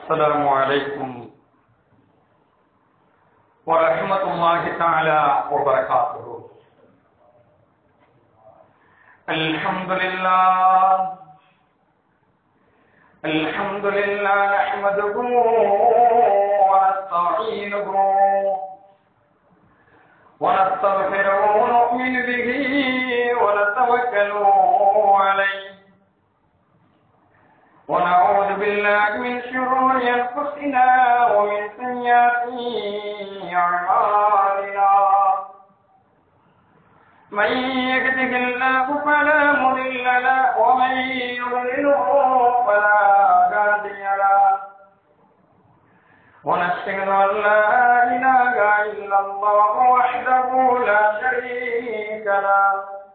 السلام عليكم ورحمة الله تعالى وبركاته الحمد لله الحمد لله نحمده ونستعينه ونستغفره ونؤمن به ونتوكل عليه ونعوذ بالله من شرور أنفسنا ومن سيئات أعمالنا من يهده الله فلا مضل له ومن يضلله فلا هادي له ونشهد أن لا إله إلا الله وحده لا شريك له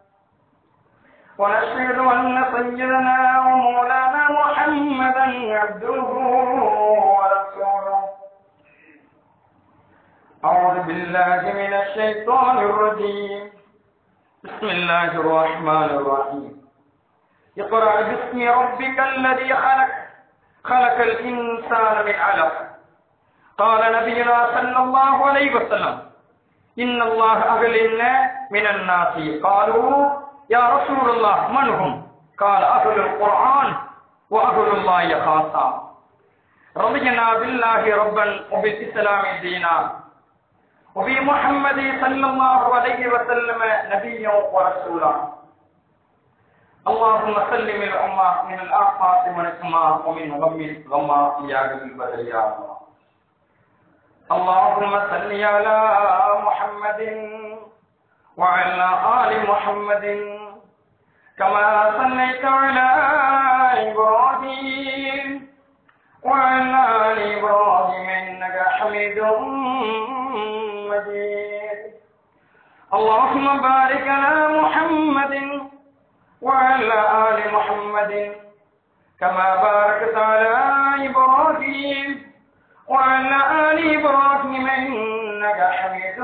ونشهد أن سيدنا ومولانا محمدا عبده ورسوله أعوذ بالله من الشيطان الرجيم بسم الله الرحمن الرحيم اقرأ باسم ربك الذي خلق خلق الإنسان من علق قال نبينا صلى الله عليه وسلم إن الله أغلنا من الناس قالوا يا رسول الله من هم قال أهل القرآن وأهل الله خاصة رضينا بالله ربا وبالإسلام دينا وبمحمد صلى الله عليه وسلم نبيا ورسولا اللهم سلم الأمة من الآفات والإسماء ومن غم غما يا قلب البدر يا الله اللهم صل على محمد وعلى آل محمد كما صليت على إبراهيم وعلى آل إبراهيم إنك حميد مجيد اللهم بارك على محمد وعلى آل محمد كما باركت على إبراهيم وعلى آل إبراهيم إنك حميد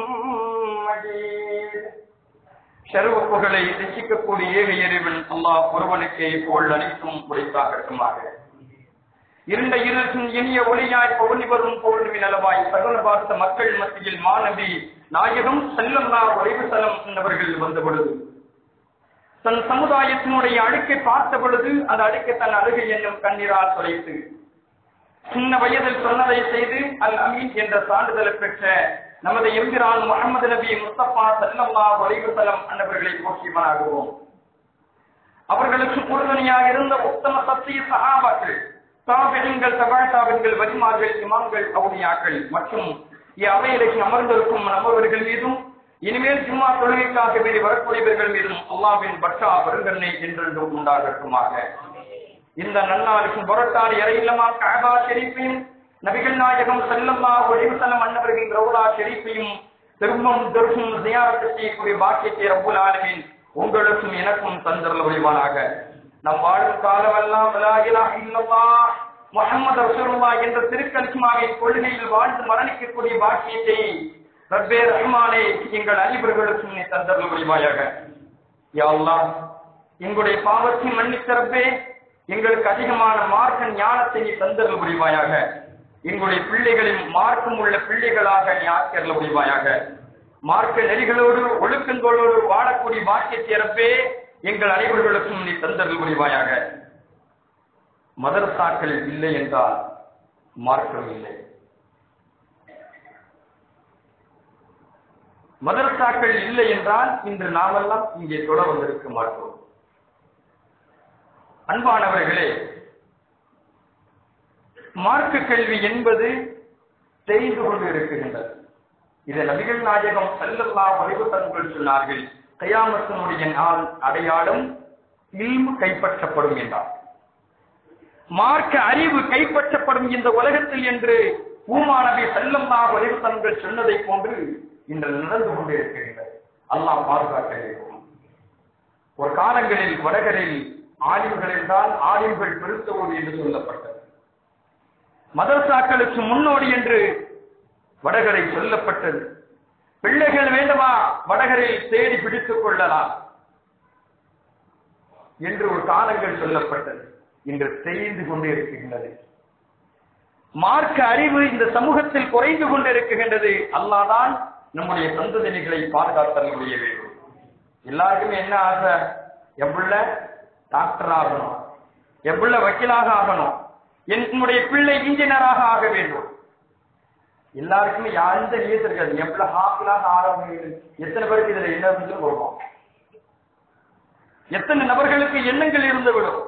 مجيد ஷருவப்புகளை ரசிக்கக்கூடிய ஏக இறைவன் அல்லாஹ் ஒருவனுக்கே புகழ் அனைத்தும் உடைத்தாகட்டுமாக இருண்ட இருளின் இனிய ஒளியாய் பவுனி வரும் பௌர்ணமி நலவாய் சகல பார்த்த மக்கள் மத்தியில் மாணவி நாயகம் செல்லல்லா உறைவு செல்லம் என்பவர்கள் வந்த பொழுது தன் சமுதாயத்தினுடைய அழுக்கை பார்த்த பொழுது அந்த அழுக்கை தன் அழுகை என்னும் கண்ணீரால் தொலைத்து சின்ன வயதில் சொன்னதை செய்து அல் அமீன் என்ற சான்றிதழை பெற்ற நமது எம்பிரான் முகமது நபி முஸ்தபா சல்லல்லா வலைவசலம் அன்னவர்களை போற்றியவனாகுவோம் அவர்களுக்கு உறுதுணையாக இருந்த உத்தம சத்திய சகாபாக்கள் தாபிகள் தபாழ்தாபிகள் வரிமார்கள் இமாம்கள் அவுனியாக்கள் மற்றும் அவையிലേക്ക് அமர்ந்திருக்கும் நம்மவர்கள் மீதும் இனிமேல் ஜும்மா தொழுகைக்காக வேண்டி வரக்கூடியவர்கள் மீதும் அல்லாவின் பட்டா வருங்கண்ணை என்றென்றும் உண்டாகட்டுமாக இந்த நன்னாளுக்கும் புறத்தால் இறையில்லமா காபா ஷெரீஃபையும் நபிகள் நாயகம் செல்லம்மா ஒளிவசலம் அன்னவர்களின் ரவுலா ஷெரீஃபையும் திரும்பம் திருக்கும் ஜியாரத்து செய்யக்கூடிய பாக்கியத்தை ரப்புல் ஆலமீன் உங்களுக்கும் எனக்கும் தந்தரல் ஒளிவானாக நம் வாழும் காலமெல்லாம் லா இலாஹ இல்லல்லாஹ் முஹம்மது ரசூலுல்லாஹ் என்ற திருக்கலிமாவின் கொள்கையில் வாழ்ந்து மரணிக்கக்கூடிய பாக்கியத்தை ரப்பே ரஹ்மானே எங்கள் அனைவர்களுக்கும் நீ தந்தரல் ஒளிவாயாக யா அல்லாஹ் எங்களுடைய பாவத்தை மன்னித்த ரப்பே எங்களுக்கு அதிகமான மார்க்க ஞானத்தை நீ தந்தரல் புரிவாயாக எங்களுடைய பிள்ளைகளின் மார்க்கம் உள்ள பிள்ளைகளாக நீ ஆக்கியர்ல புரிவாயாக மார்க்க நெறிகளோடு ஒழுக்கங்களோடு வாழக்கூடிய பாக்கிய சிறப்பே எங்கள் அனைவர்களுக்கும் நீ தந்தரல் புரிவாயாக மதரசாக்கள் இல்லை என்றால் மார்க்கம் இல்லை மதரசாக்கள் இல்லை என்றால் இன்று நாமெல்லாம் இங்கே தொட வந்திருக்க மாட்டோம் அன்பானவர்களே மார்க்க கல்வி என்பது தெரிந்து கொண்டு இருக்கின்றது இதை நபிகள் நாயகம் செல்லல்லா வலிவுத்தன்கள் சொன்னார்கள் கையாமத்தினுடைய நாள் அடையாளம் இல்மு கைப்பற்றப்படும் என்றார் மார்க்க அறிவு கைப்பற்றப்படும் இந்த உலகத்தில் என்று பூமா நபி செல்லல்லா வலிவுத்தன்கள் சொன்னதை போன்று இன்று நடந்து கொண்டு இருக்கின்றது அல்லாஹ் பாதுகாக்க வேண்டும் ஒரு காலங்களில் வடகரில் ஆலிம்கள் என்றால் ஆலிம்கள் பெருத்தவோடு என்று சொல்லப்பட்டது மதரசாக்களுக்கு முன்னோடி என்று வடகரை சொல்லப்பட்டது பிள்ளைகள் வேண்டுமா வடகரில் தேடி பிடித்துக் கொள்ளலாம் என்று ஒரு காலங்கள் சொல்லப்பட்டது இன்று தேய்ந்து கொண்டே இருக்கின்றது மார்க்க அறிவு இந்த சமூகத்தில் குறைந்து கொண்டிருக்கின்றது அல்லாதான் நம்முடைய சந்ததிகளை பாதுகாத்தல் முடிய வேண்டும் எல்லாருக்குமே என்ன ஆசை எவ்வள டாக்டர் ஆகணும் எவ்வள வக்கீலாக ஆகணும் என்னுடைய பிள்ளை இன்ஜினியராக ஆக வேண்டும் எல்லாருக்குமே எந்த நியத்து இருக்காது எவ்வளவு ஹாப்பிலாக ஆக வேண்டும் எத்தனை பேருக்கு இதுல என்ன இருந்து வருவோம் எத்தனை நபர்களுக்கு எண்ணங்கள் இருந்து விடும்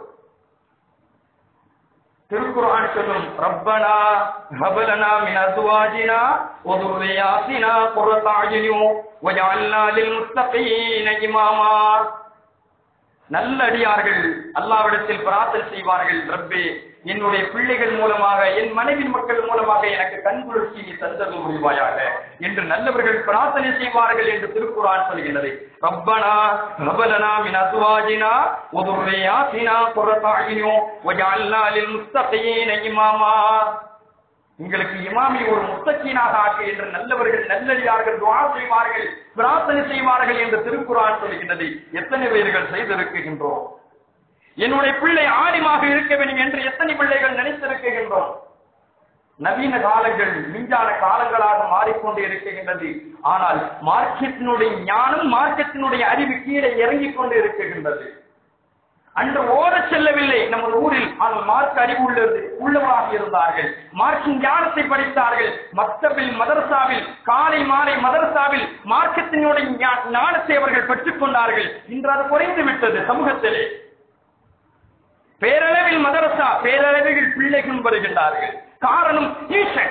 திருக்குர்ஆன் சொல்லும் ரப்பனா ஹபலனா மின் அஸ்வாஜினா வ துர்ரியாத்தினா குர்ரத அயுனின் வஜஅல்னா லில் முத்தகீன இமாமா நல்ல அடியார்கள் அல்லாவிடத்தில் பிரார்த்தனை செய்வார்கள் ரப்பே என்னுடைய பிள்ளைகள் மூலமாக என் மனைவி மக்கள் மூலமாக எனக்கு கண்குளிர்ச்சி நீ தந்தது முடிவாயாக என்று நல்லவர்கள் பிரார்த்தனை செய்வார்கள் என்று திருக்குறான் சொல்கின்றது ரப்பனா ரபலனா மின் அஸ்வாஜினா வ துர்ரியாத்தினா குர்ரத அயுனின் வஜஅல்னா லில் முத்தகீன இமாமா உங்களுக்கு இமாமி ஒரு முத்தக்கீனாக ஆக்கு என்று நல்லவர்கள் நல்லடியார்கள் துவா செய்வார்கள் பிரார்த்தனை செய்வார்கள் என்று திருக்குறான் சொல்கின்றது எத்தனை பேர்கள் செய்திருக்கின்றோம் என்னுடைய பிள்ளை ஆலிமாக இருக்க வேண்டும் என்று எத்தனை பிள்ளைகள் நினைத்திருக்கின்றோம் நவீன காலங்கள் விஞ்ஞான காலங்களாக மாறிக்கொண்டு இருக்கின்றது ஆனால் மார்க்கத்தினுடைய ஞானம் மார்க்கத்தினுடைய அறிவு கீழே இறங்கிக் கொண்டு இருக்கின்றது அன்று ஓட செல்லவில்லை நமது ஊரில் ஆனால் மார்க் அறிவு உள்ளது உள்ளவராக இருந்தார்கள் மார்க்கின் ஞானத்தை படித்தார்கள் மக்தபில் மதரசாவில் காலை மாலை மதரசாவில் மார்க்கத்தினுடைய ஞா- ஞானத்தை அவர்கள் பெற்றுக் கொண்டார்கள் இன்று அது குறைந்து விட்டது சமூகத்திலே பேரளவில் மதரசா பேரளவில் பிள்ளைகளும் வருகின்றார்கள் காரணம் டியூஷன்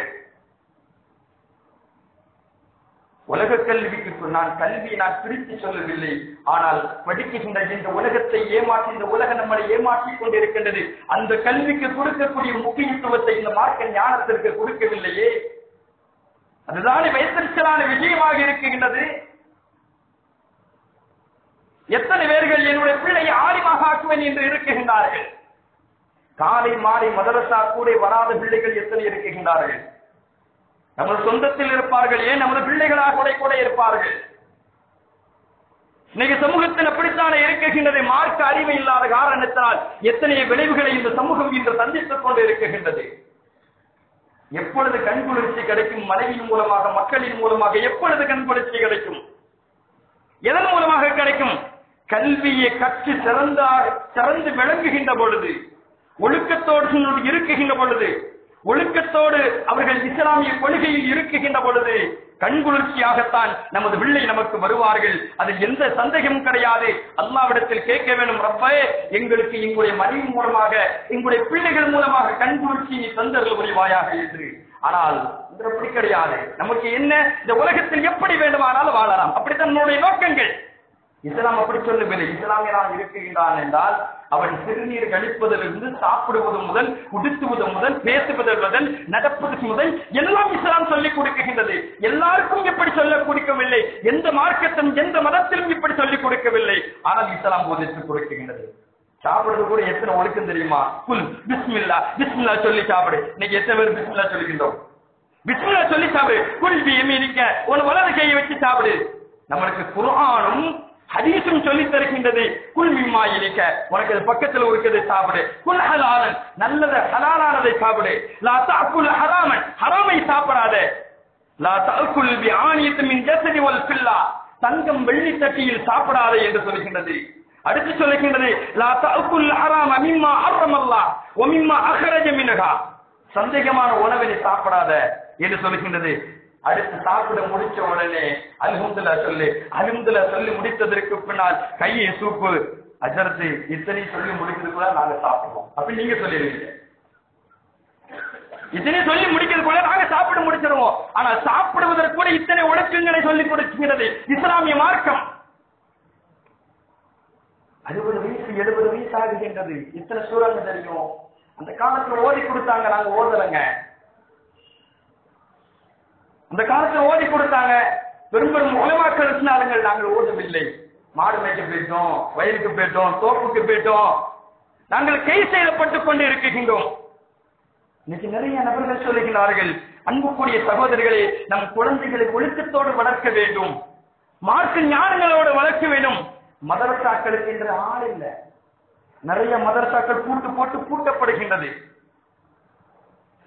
உலக கல்விக்கு நான் கல்வி நான் பிரித்து சொல்லவில்லை ஆனால் படிக்கின்ற இந்த உலகத்தை ஏமாற்றி இந்த உலகம் நம்மளை ஏமாற்றிக் கொண்டிருக்கின்றது அந்த கல்விக்கு கொடுக்கக்கூடிய முக்கியத்துவத்தை இந்த மார்க்க ஞானத்திற்கு கொடுக்கவில்லையே அதுதான் வைத்திருச்சலான விஷயமாக இருக்கின்றது எத்தனை பேர்கள் என்னுடைய பிள்ளையை ஆலிமாக ஆக்குவேன் என்று இருக்குகின்றார்கள் காலை மாலை மதரசா கூட வராத பிள்ளைகள் எத்தனை இருக்குகின்றார்கள் நமது சொந்தத்தில் இருப்பார்கள் ஏன் நமது பிள்ளைகளாக கூட கூட இருப்பார்கள் இன்னைக்கு சமூகத்தில் அப்படித்தானே இருக்குகின்றது மார்க்க அறிவு இல்லாத காரணத்தினால் எத்தனை விளைவுகளை இந்த சமூகம் இன்று சந்தித்துக் கொண்டு இருக்குகின்றது எப்பொழுது கண்குளிர்ச்சி கிடைக்கும் மனைவியின் மூலமாக மக்களின் மூலமாக எப்பொழுது கண்குளிர்ச்சி கிடைக்கும் எதன் மூலமாக கிடைக்கும் கல்வியை கற்று சிறந்தாக சிறந்து விளங்குகின்ற பொழுது ஒழுக்கத்தோடு இருக்குகின்ற பொழுது ஒழுக்கத்தோடு அவர்கள் இஸ்லாமிய கொள்கையில் இருக்குகின்ற பொழுது கண்குளிர்ச்சியாகத்தான் நமது பிள்ளை நமக்கு வருவார்கள் அதில் எந்த சந்தேகமும் கிடையாது அல்லாவிடத்தில் கேட்க வேண்டும் ரப்பே எங்களுக்கு எங்களுடைய மனைவி மூலமாக எங்களுடைய பிள்ளைகள் மூலமாக கண்குளிர்ச்சி நீ தந்தர்கள் புரிவாயாக என்று ஆனால் இது அப்படி கிடையாது நமக்கு என்ன இந்த உலகத்தில் எப்படி வேண்டுமானாலும் வாழலாம் அப்படித்தான் நம்முடைய நோக்கங்கள் இஸ்லாம் அப்படி சொல்லவில்லை இஸ்லாமியராக இருக்குகின்றான் என்றால் அவன் சிறுநீர் கழிப்பதிலிருந்து சாப்பிடுவது முதல் உடுத்துவது முதல் பேசுவது முதல் நடப்பது முதல் எல்லாம் இஸ்லாம் சொல்லிக் கொடுக்கின்றது எல்லாருக்கும் இப்படி சொல்ல கொடுக்கவில்லை எந்த மார்க்கத்தும் எந்த மதத்திலும் இப்படி சொல்லிக் கொடுக்கவில்லை ஆனால் இஸ்லாம் போதித்து கொடுக்கின்றது சாப்பிடுறது கூட எத்தனை ஒழுக்கம் தெரியுமா குல் பிஸ்மில்லா பிஸ்மில்லா சொல்லி சாப்பிடு இன்னைக்கு எத்தனை பேர் பிஸ்மில்லா சொல்லுகின்றோம் பிஸ்மில்லா சொல்லி சாப்பிடு குல் பியமீனிக்க உன் வலது கையை வச்சு சாப்பிடு நம்மளுக்கு குர்ஆனும் ஹதீஸும் சொல்லி தருகின்றது குல் மிம்மா இலிக்க உனக்கு அது பக்கத்துல இருக்குது சாப்பிடு குல் ஹலாலன் நல்லத ஹலாலானதை சாப்பிடு லா தாக்குல் ஹராமன் ஹராமை சாப்பிடாத லா தாக்குல் பி ஆனியத்து மின் ஜசதி வல் பில்லா தங்கம் வெள்ளி தட்டியில் சாப்பிடாதே என்று சொல்கின்றது அடுத்து சொல்லுகின்றது லா தாக்குல் ஹராம மிம்மா ஹர்ரமல்லா வ மிம்மா அஹ்ரஜ மின்ஹா சந்தேகமான உணவை நீ சாப்பிடாத என்று சொல்கின்றது அடுத்து சாப்பிட முடிச்ச உடனே அல்ஹம்துல்லா சொல்லு அல்ஹம்துல்லா சொல்லி முடித்ததற்கு பின்னால் கையை சூப்பு அஜரத்து இத்தனை சொல்லி முடிக்கிறதுக்குள்ள நாங்க சாப்பிடுவோம் அப்படி நீங்க சொல்லிடுவீங்க இத்தனை சொல்லி முடிக்கிறதுக்குள்ள நாங்க சாப்பிட முடிச்சிருவோம் ஆனா சாப்பிடுவதற்கு கூட இத்தனை ஒழுக்கங்களை சொல்லி கொடுக்கிறது இஸ்லாமிய மார்க்கம் அறுபது வயசு எழுபது வயசு ஆகுகின்றது இத்தனை சூழல் தெரியும் அந்த காலத்துல ஓதி கொடுத்தாங்க நாங்க ஓதலைங்க அந்த காலத்துல ஓதி கொடுத்தாங்க பெரும்பெரும் உலமாக்கள் இருந்தாலுங்கள் நாங்கள் ஓதவில்லை மாடு மேய்க்க போயிட்டோம் வயலுக்கு போயிட்டோம் தோப்புக்கு போயிட்டோம் நாங்கள் கை செய்யப்பட்டுக் கொண்டு இருக்கின்றோம் இன்னைக்கு நிறைய நபர்கள் சொல்லுகிறார்கள் அன்புக்குரிய சகோதரிகளே நம் குழந்தைகளை ஒழுக்கத்தோடு வளர்க்க வேண்டும் மார்க்க ஞானங்களோடு வளர்க்க வேண்டும் மதரசாக்களுக்கு என்று ஆள் இல்லை நிறைய மதரசாக்கள் பூட்டு போட்டு பூட்டப்படுகின்றது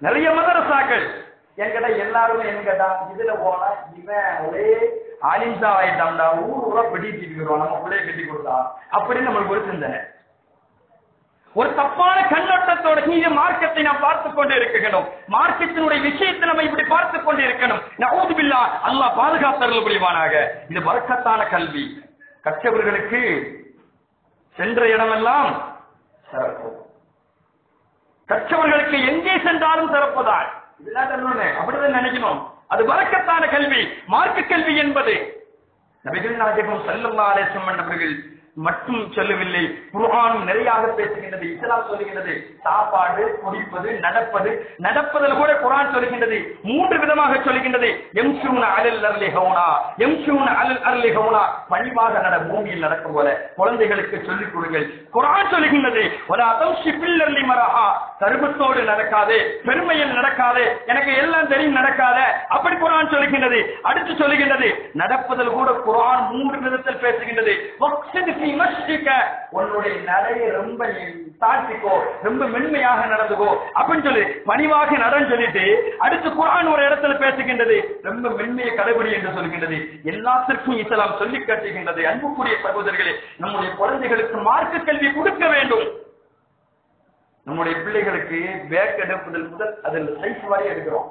நிறைய மதரசாக்கள் என்கிட்ட எல்லாருமே என்ன கேட்டா இதுல போனா இவன் ஒரே ஆலிம்சா ஆயிட்டான்டா ஊர் ஊரா பெட்டிட்டு இருக்கிறோம் நம்ம பிள்ளைய கட்டி கொடுத்தா அப்படின்னு நம்மளுக்கு ஒரு சிந்தனை ஒரு தப்பான கண்ணோட்டத்தோட இந்த மார்க்கத்தை நாம் பார்த்து கொண்டு இருக்கணும் மார்க்கத்தினுடைய விஷயத்தை நம்ம இப்படி பார்த்து கொண்டு இருக்கணும் நவுதுபில்லா அல்லாஹ் பாதுகாத்தருள் புரிவானாக இது வர்க்கத்தான கல்வி கற்றவர்களுக்கு சென்ற இடமெல்லாம் சிறப்பு கற்றவர்களுக்கு எங்கே சென்றாலும் சிறப்புதான் இதெல்லாம் தரணும்னு அப்படிதான் நினைக்கணும் அது வழக்கத்தான கல்வி மார்க்க கல்வி என்பது நபிகள் நாயகம் செல்லல்லா அலேசம் அவர்கள் மட்டும் சொல்லவில்லை குர்ஆனும் நிறையாக பேசுகின்றது இஸ்லாம் சொல்லுகின்றது சாப்பாடு குடிப்பது நடப்பது நடப்பதில் கூட குர்ஆன் சொல்லுகின்றது மூன்று விதமாக சொல்லுகின்றது எம்சூன அலல் அர்லி ஹவுனா எம்சூன அலல் அர்லி ஹவுனா பணிவாக நட பூமியில் நடக்கும் போல குழந்தைகளுக்கு சொல்லிக் கொடுங்கள் குர்ஆன் சொல்லுகின்றது ஒரு அதம்ஷி பில்லர்லி மரஹா கருமத்தோடு நடக்காதே பெருமையில் நடக்காதே எனக்கு எல்லாம் தெரியும் நடக்காத அப்படி குர்ஆன் சொல்லுகின்றது அடுத்து சொல்லுகின்றது நடப்பதில் கூட குர்ஆன் மூன்று விதத்தில் பேசுகின்றது வக்ஸித் ஃபீ மஷ்ரிக உன்னுடைய நடையை ரொம்ப நீ தாழ்த்திக்கோ ரொம்ப மென்மையாக நடந்துக்கோ அப்படின்னு சொல்லி பணிவாக நடன்னு சொல்லிட்டு அடுத்து குர்ஆன் ஒரு இடத்துல பேசுகின்றது ரொம்ப மென்மையை கடைபிடி என்று சொல்கின்றது எல்லாத்திற்கும் இஸ்லாம் சொல்லி காட்டுகின்றது அன்புக்குரிய சகோதரர்களே நம்முடைய குழந்தைகளுக்கு மார்க்க கல்வி கொடுக்க வேண்டும் நம்முடைய பிள்ளைகளுக்கு பேக் எடுப்பதில் முதல் அதில் சைஸ் வரை எடுக்கிறோம்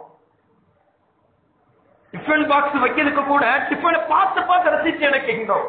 டிஃபன் பாக்ஸ் வைக்கிறதுக்கு கூட டிஃபனை பார்த்து பார்த்து ரசித்து எடுக்கின்றோம்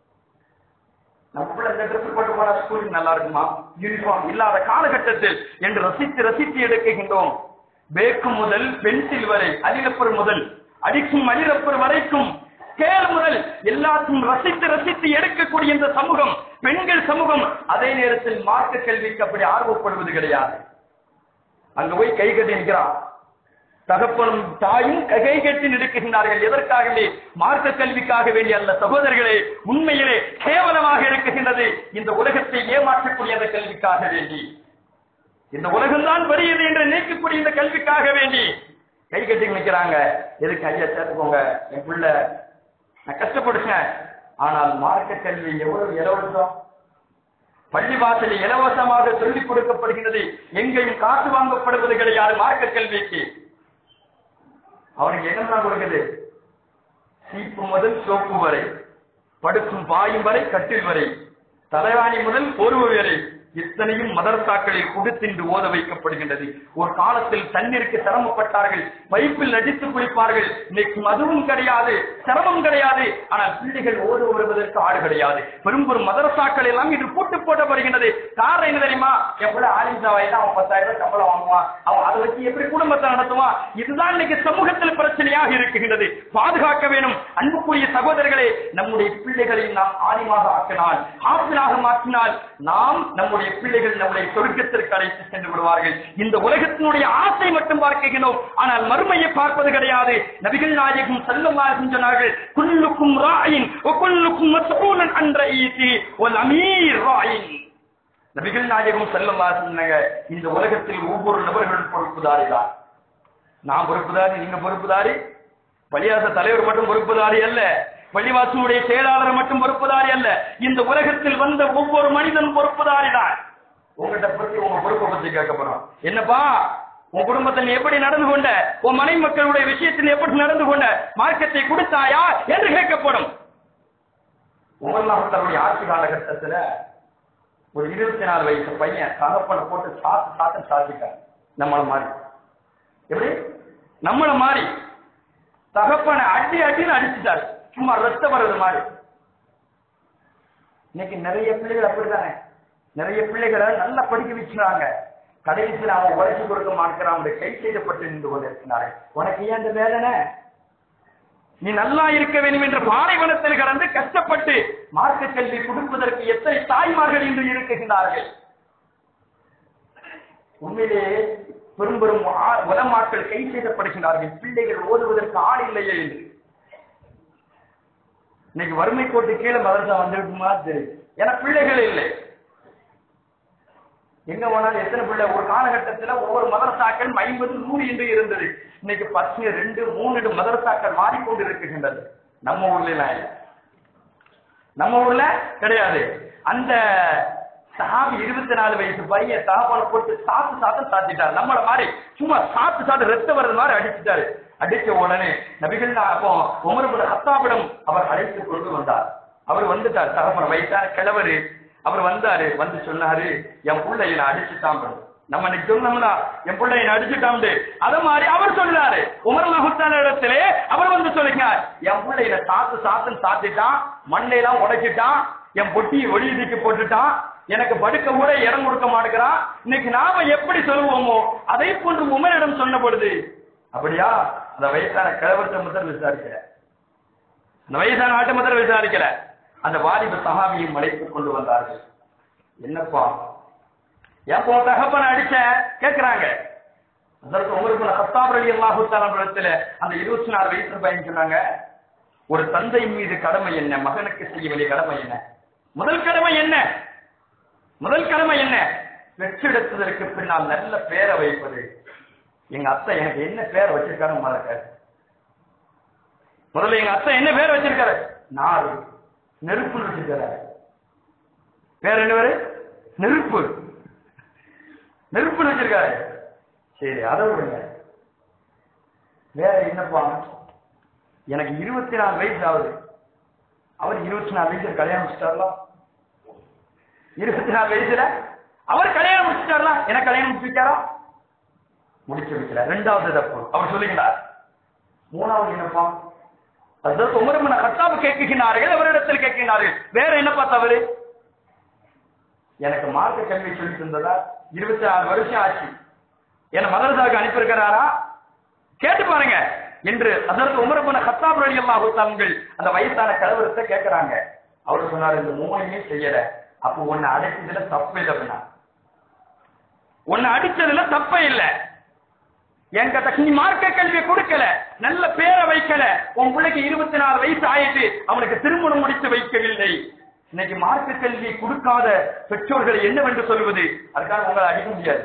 நம்ம பிள்ளை இந்த ட்ரெஸ் போட்டு போனா ஸ்கூலுக்கு நல்லா இருக்குமா யூனிஃபார்ம் இல்லாத காலகட்டத்தில் என்று ரசித்து ரசித்து எடுக்குகின்றோம் பேக்கு முதல் பென்சில் வரை அடிரப்பர் முதல் அடிக்கும் அடிரப்பர் வரைக்கும் ஸ்கேல் முதல் எல்லாத்தையும் ரசித்து ரசித்து எடுக்கக்கூடிய இந்த சமூகம் பெண்கள் சமூகம் அதே நேரத்தில் மார்க்க கல்விக்கு அப்படி ஆர்வப்படுவது கிடையாது அங்க போய் கை கட்டி நிற்கிறான் தகப்பனும் தாயும் கை கட்டி நிற்கின்றார்கள் எதற்காகவே மார்க்க கல்விக்காக வேண்டிய அல்ல சகோதரர்களே உண்மையிலே கேவலமாக இருக்குகின்றது இந்த உலகத்தை ஏமாற்றக்கூடிய அந்த கல்விக்காக வேண்டி இந்த உலகம்தான் பெரியது என்று நினைக்கக்கூடிய இந்த கல்விக்காக வேண்டி கை கட்டி நிற்கிறாங்க எதுக்கு ஐயா சேர்த்துக்கோங்க என் பிள்ளை நான் கஷ்டப்படுச்சேன் ஆனால் மார்க்க கல்வி எவ்வளவு இலவசம் பள்ளி வாசலில் இலவசமாக சொல்லிக் கொடுக்கப்படுகிறது எங்கேயும் காசு வாங்கப்படுவது கிடையாது மார்க்க கல்விக்கு அவனுக்கு என்னெல்லாம் கொடுக்குது சீப்பு முதல் சோப்பு வரை படுக்கும் பாயும் வரை கட்டில் வரை தலைவாணி முதல் போர்வு வரை இத்தனையும் மதரசாக்களில் குடித்தின்று ஓத வைக்கப்படுகின்றது ஒரு காலத்தில் தண்ணீருக்கு சிரமப்பட்டார்கள் பைப்பில் அடித்து குளிப்பார்கள் இன்னைக்கு அதுவும் கிடையாது சிரமம் கிடையாது ஆனால் பிள்ளைகள் ஓத வருவதற்கு ஆடு கிடையாது பெரும் பெரும் மதரசாக்கள் எல்லாம் இன்று பூட்டு போட்டப்படுகின்றது காரணம் என்ன தெரியுமா எவ்வளவு ஆலிஞ்சா வயதா அவன் பத்தாயிரம் ரூபாய் சம்பளம் வாங்குவான் அவன் அதை வச்சு எப்படி குடும்பத்தை நடத்துவான் இதுதான் இன்னைக்கு சமூகத்தில் பிரச்சனையாக இருக்கின்றது பாதுகாக்க வேணும் அன்புக்குரிய சகோதரர்களே நம்முடைய பிள்ளைகளை நாம் ஆலிமாக ஆக்கினால் ஆப்பிளாக மாற்றினால் நாம் நம்முடைய பிள்ளைகள் நம்முடைய சொர்க்கத்திற்கு அழைத்து சென்று விடுவார்கள் இந்த உலகத்தினுடைய ஆசை மட்டும் பார்க்கிறோம் ஆனால் மறுமையை பார்ப்பது கிடையாது நபிகள் நாயகம் செல்லும் சொன்னார்கள் குல்லுக்கும் ராயின் குல்லுக்கும் மஸ்ஊலன் அன்ற ஈசி ஒல் அமீர் ராயின் நபிகள் நாயகம் செல்லும் சொன்னாங்க இந்த உலகத்தில் ஒவ்வொரு நபர்களும் பொறுப்புதாரி தான் நான் பொறுப்புதாரி நீங்க பொறுப்புதாரி பள்ளியாச தலைவர் மட்டும் பொறுப்புதாரி அல்ல பள்ளிவாசனுடைய செயலாளர் மட்டும் பொறுப்புதாரி அல்ல இந்த உலகத்தில் வந்த ஒவ்வொரு மனிதனும் பொறுப்புதாரி தான் உங்கள்கிட்ட பத்தி உங்க பொறுப்பை பத்தி கேட்க போறோம் என்னப்பா உன் குடும்பத்தில் நீ எப்படி நடந்து கொண்ட உன் மனை மக்களுடைய விஷயத்தில் எப்படி நடந்து கொண்ட மார்க்கத்தை கொடுத்தாயா என்று கேட்கப்படும் உமர்நாமத்தருடைய ஆட்சி காலகட்டத்துல ஒரு இருபத்தி நாலு வயசு பையன் தகப்பனை போட்டு சாத்து சாத்து சாத்திட்டான் நம்மள மாதிரி எப்படி நம்மள மாதிரி தகப்பனை அடி அடின்னு அடிச்சுட்டாரு சும்மா ரத்தம் வர்றது மாதிரி இன்னைக்கு நிறைய பிள்ளைகள் அப்படித்தானே நிறைய பிள்ளைகளை நல்லா படிக்க வச்சுறாங்க கடைசியில் அவன் உழைச்சு கொடுக்க மாட்டேங்கிறான் அவனுடைய கை செய்யப்பட்டு நின்று கொண்டிருக்கிறார்கள் உனக்கு ஏன் இந்த வேதனை நீ நல்லா இருக்க வேண்டும் என்ற பாலைவனத்தில் கடந்து கஷ்டப்பட்டு மார்க்க கல்வி கொடுப்பதற்கு எத்தனை தாய்மார்கள் இன்று இருக்குகின்றார்கள் உண்மையிலேயே பெரும் பெரும் ஆ- உலமாக்கள் கை செய்யப்படுகின்றார்கள் பிள்ளைகள் ஓதுவதற்கு ஆள் இல்லையே என்று இன்னைக்கு வறுமை கோட்டு கீழே மதரசா வந்திருக்குமா தெரியும் ஏன்னா பிள்ளைகள் இல்லை எங்க போனாலும் எத்தனை பிள்ளை ஒரு காலகட்டத்துல ஒவ்வொரு மதரசாக்கள் ஐம்பது நூறு என்று இருந்தது இன்னைக்கு பத்து ரெண்டு மூணு மதரசாக்கள் மாறிக்கொண்டு இருக்கின்றது நம்ம ஊர்ல எல்லாம் இல்லை நம்ம ஊர்ல கிடையாது அந்த சஹாபி இருபத்தி நாலு வயசு பையன் தகவலை போட்டு சாத்து சாத்து சாத்திட்டாரு நம்மள மாதிரி சும்மா சாத்து சாத்து ரத்த வர்றது மாதிரி அடிச்சுட்டாரு அடிச்ச உடனே நபிகள் அப்போ உமர் ஹத்தாபிடம் அவர் அழைத்து கொண்டு வந்தார் அவர் வந்துட்டார் தகப்பன வயசான கிழவரு அவர் வந்தாரு வந்து சொன்னாரு என் புள்ளைய நான் அடிச்சுட்டான் நம்ம இன்னைக்கு சொன்னோம்னா என் பிள்ளைய அடிச்சுட்டான் அத மாதிரி அவர் சொல்றாரு உமர் மஹத்தான இடத்திலே அவர் வந்து சொல்லுங்க என் பிள்ளைய சாத்து சாத்துன்னு சாத்திட்டான் மண்ணையெல்லாம் உடைச்சிட்டான் என் பொட்டியை ஒளியதுக்கு போட்டுட்டான் எனக்கு படுக்க கூட இடம் கொடுக்க மாட்டேங்கிறான் இன்னைக்கு நாம எப்படி சொல்லுவோமோ அதை போன்று உமரிடம் சொன்ன பொழுது அப்படியா அந்த வயசான கிழவர்த்த முதல் விசாரிக்கல அந்த வயசான ஆட்ட முதல் விசாரிக்கல அந்த வாலிப சகாபியும் அழைத்துக் கொண்டு வந்தார்கள் என்னப்பா எப்போ தகப்பன அடிச்ச கேக்குறாங்க அதற்கு உங்களுக்கு ஹத்தாப் அலி அல்லாஹு இடத்துல அந்த இருபத்தி நாலு வயசு பையன் சொன்னாங்க ஒரு தந்தை மீது கடமை என்ன மகனுக்கு செய்ய வேண்டிய கடமை என்ன முதல் கடமை என்ன முதல் கடமை என்ன பெற்றெடுத்ததற்கு பின்னால் நல்ல பேரை வைப்பது எங்க அத்தை எனக்கு என்ன பேர் வச்சிருக்காரு முதல்ல முதல்ல எங்க அத்தை என்ன பேர் வச்சிருக்காரு நாறு நெருப்புன்னு வச்சிருக்காரு பேர் என்ன பேரு நெருப்பு நெருப்புன்னு வச்சிருக்காரு சரி அதை விடுங்க வேற என்னப்பா எனக்கு இருபத்தி நாலு வயசு ஆகுது அவர் இருபத்தி நாலு வயசுல கல்யாணம் முடிச்சிட்டாரா இருபத்தி நாலு வயசுல அவர் கல்யாணம் முடிச்சிட்டாரா எனக்கு கல்யாணம் முடிச்சு வைக்காரா முடிச்சு வைக்கல ரெண்டாவது தப்பு அவர் சொல்லுகிறார் மூணாவது என்னப்பா அதாவது உமரமன கத்தாபு கேட்கின்றார்கள் அவரிடத்தில் கேட்கின்றார்கள் வேற என்னப்பா தவறு எனக்கு மார்க்க கல்வி சொல்லி தந்ததா இருபத்தி ஆறு வருஷம் ஆச்சு என்ன மதரசாவுக்கு அனுப்பியிருக்கிறாரா கேட்டு பாருங்க என்று அதற்கு உமரப்பன ஹத்தாப் அலி அல்லாஹு தாங்கள் அந்த வயசான கலவரத்தை கேட்கிறாங்க அவர் சொன்னார் இந்த மூணையுமே செய்யல அப்போ உன்னை அடைச்சதுல தப்பு இல்லை அப்படின்னா உன்னை அடிச்சதுல தப்பே இல்லை என்கிட்ட நீ மார்க்க கல்வியை கொடுக்கல நல்ல பேரை வைக்கல உன் பிள்ளைக்கு இருபத்தி நாலு வயசு ஆயிட்டு அவனுக்கு திருமணம் முடித்து வைக்கவில்லை இன்னைக்கு மார்க்க கல்வி கொடுக்காத பெற்றோர்களை என்னவென்று சொல்வது அதுக்காக உங்களை அடிக்க முடியாது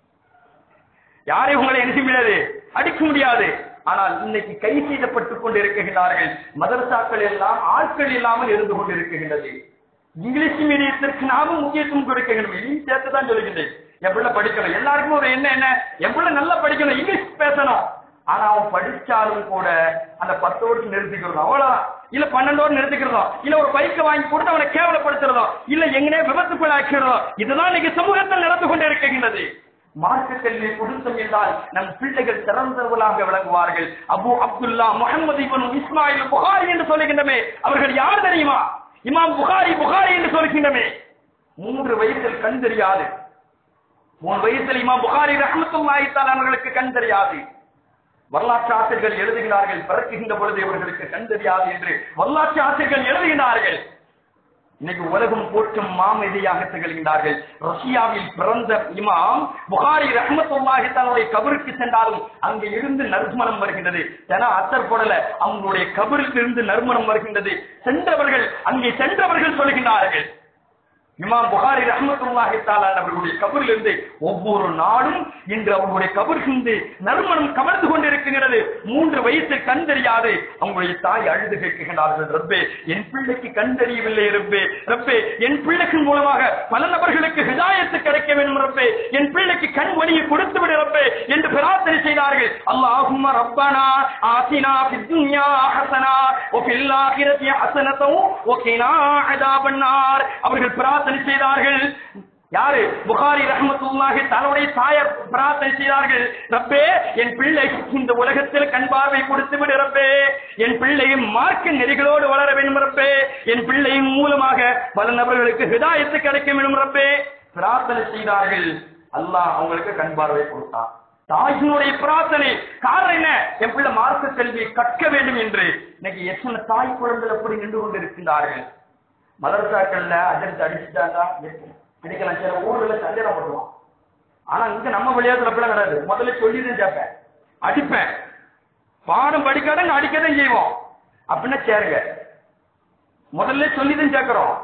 யாரையும் உங்களை என்ன செய்ய முடியாது அடிக்க முடியாது ஆனால் இன்னைக்கு கை செய்தப்பட்டுக் கொண்டு இருக்கின்றார்கள் மதரசாக்கள் எல்லாம் ஆட்கள் இல்லாமல் இருந்து கொண்டு இருக்கின்றது இங்கிலீஷ் மீடியத்திற்கு நாமும் முக்கியத்துவம் கொடுக்கின்றோம் இதையும் சேர்த்து தான் சொல்லுகின்றேன் என் பிள்ளை படிக்கணும் எல்லாருக்கும் ஒரு என்ன என்ன என் பிள்ளை நல்லா படிக்கணும் இங்கிலீஷ் பேசணும் ஆனா அவன் படிச்சாலும் கூட அந்த பத்தோடு நிறுத்திக்கிறதும் அவ்வளவுதான் இல்ல பன்னெண்டோடு நிறுத்திக்கிறதோ இல்ல ஒரு பைக்கை வாங்கி கொடுத்து அவனை கேவலப்படுத்துறதோ இல்ல எங்கனே விபத்துக்குள் ஆக்கிறதோ இதுதான் இன்னைக்கு சமூகத்தில் நடந்து கொண்டு இருக்கின்றது மார்க்க கல்வி கொடுத்தம் என்றால் நம் பிள்ளைகள் சிறந்தவர்களாக விளங்குவார்கள் அபு அப்துல்லா முகமது இவன் இஸ்மாயில் புகாரி என்று சொல்லுகின்றமே அவர்கள் யார் தெரியுமா இமாம் புகாரி புகாரி என்று சொல்கின்றமே மூன்று வயசில் கண் தெரியாது மூணு வயசில் இமாம் புகாரி ரஹமத்துல்லாஹி அவர்களுக்கு கண் தெரியாது வரலாற்று ஆசிரியர்கள் எழுதுகிறார்கள் பிறக்குகின்ற பொழுது இவர்களுக்கு கண் தெரியாது என்று வரலாற்று ஆசிரியர்கள் எழுதுகிறார்கள் இன்னைக்கு உலகம் போற்றும் மாமதியாக திகழ்கின்றார்கள் ரஷ்யாவில் பிறந்த இமாம் புகாரி ரஹமத்துல்லாஹி தன்னுடைய கபருக்கு சென்றாலும் அங்கே இருந்து நறுமணம் வருகின்றது ஏன்னா அத்தர் போடல அவங்களுடைய கபரில் இருந்து நறுமணம் வருகின்றது சென்றவர்கள் அங்கே சென்றவர்கள் சொல்கின்றார்கள் இமாம் புகாரி ரஹமத்துல்லாஹி தஆலா அவர்களுடைய கபரிலிருந்து ஒவ்வொரு நாளும் இன்று அவர்களுடைய கபரிலிருந்து நறுமணம் கமர்ந்து கொண்டிருக்கிறது மூன்று வயசு கண் தெரியாது அவங்களுடைய தாய் அழுது கேட்கின்றார்கள் ரப்பே என் பிள்ளைக்கு கண் தெரியவில்லை ரப்பே ரப்பே என் பிள்ளைக்கு மூலமாக பல நபர்களுக்கு ஹிதாயத்து கிடைக்க வேண்டும் ரப்பே என் பிள்ளைக்கு கண் ஒளியை கொடுத்து விடு ரப்பே என்று பிரார்த்தனை செய்தார்கள் அல்லாஹும்ம ரப்பனா ஆசினா ஃபித் துன்யா ஹஸனா வ ஃபில் ஆகிரத்தி ஹஸனத்தம் வ கினா அதாபன் நார் அவர்கள் பிரார்த்தனை செய்தார்கள் யாரு புகாரி ரஹமத்துல்லாஹி தன்னுடைய தாயர் பிரார்த்தனை செய்தார்கள் ரப்பே என் பிள்ளை இந்த உலகத்தில் கண் பார்வை கொடுத்து விடு ரப்பே என் பிள்ளையும் மார்க்க நெறிகளோடு வளர வேண்டும் ரப்பே என் பிள்ளையின் மூலமாக பல நபர்களுக்கு ஹிதாயத்து கிடைக்க வேண்டும் ரப்பே பிரார்த்தனை செய்தார்கள் அல்லாஹ் அவங்களுக்கு கண் பார்வை கொடுத்தான் தாயினுடைய பிரார்த்தனை காரணம் என்ன என் பிள்ளை மார்க்க கல்வி கற்க வேண்டும் என்று இன்னைக்கு எத்தனை தாய் குழந்தைகள் எப்படி நின்று கொண்டு இருக்கின்றார்கள் மதரசாக்கள்ல அஜென்ட் அடிச்சுட்டாங்க அடிக்கலாம் சில ஊர்ல சந்தேகம் பண்ணுவான் ஆனா இங்க நம்ம விளையாட்டுல அப்படிலாம் கிடையாது முதல்ல சொல்லிதான் கேட்பேன் அடிப்பேன் பாடம் படிக்காதங்க அடிக்கதான் செய்வோம் அப்படின்னா சேருங்க முதல்ல சொல்லிதான் சேர்க்கிறோம்